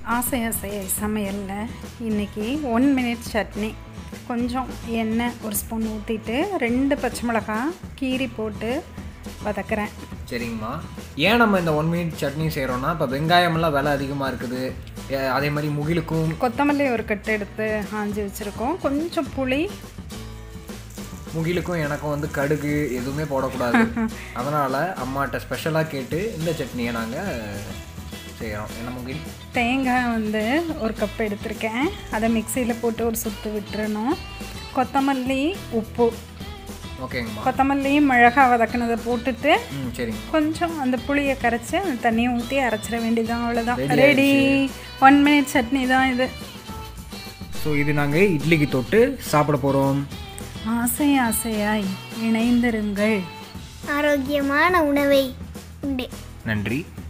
ஆசை ஆசை சமையலில் இன்றைக்கி ஒன் மினிட் சட்னி கொஞ்சம் எண்ணெய் ஒரு ஸ்பூன் ஊற்றிட்டு ரெண்டு பச்சை மிளகாய் கீரி போட்டு வதக்குறேன் சரிங்கம்மா ஏன் நம்ம இந்த ஒன் மினிட் சட்னி செய்கிறோன்னா இப்போ வெங்காயமெல்லாம் விலை அதிகமாக இருக்குது ஏ- அதே மாதிரி முகிலுக்கும் கொத்தமல்லி ஒரு கட்டு எடுத்து ஆஞ்சி வச்சுருக்கோம் கொஞ்சம் புளி முகிலுக்கும் எனக்கும் வந்து கடுகு எதுவுமே போடக்கூடாது அதனால் அம்மாட்ட ஸ்பெஷலாக கேட்டு இந்த சட்னியை நாங்கள் செய்கிறோம் என்ன முகில் தேங்காய் வந்து ஒரு கப் எடுத்திருக்கேன் அதை மிக்சியில் போட்டு ஒரு சுத்து விட்டுறணும் கொத்தமல்லி உப்பு ஓகேங்கம்மா கொத்தமல்லி மிளகாய் வதக்குனதை போட்டுட்டு ம் சரிங்க கொஞ்சம் அந்த புளியை கரைச்சி அந்த தண்ணியை ஊற்றி அரைச்சிட வேண்டியதுதான் அவ்வளோதான் Ready ready one minute chutney தான் இது ஸோ இது நாங்கள் இட்லிக்கு தொட்டு சாப்பிட போகிறோம் ஆசை ஆசையாய் இணைந்திருங்கள் ஆரோக்கியமான உணவை உண்டு நன்றி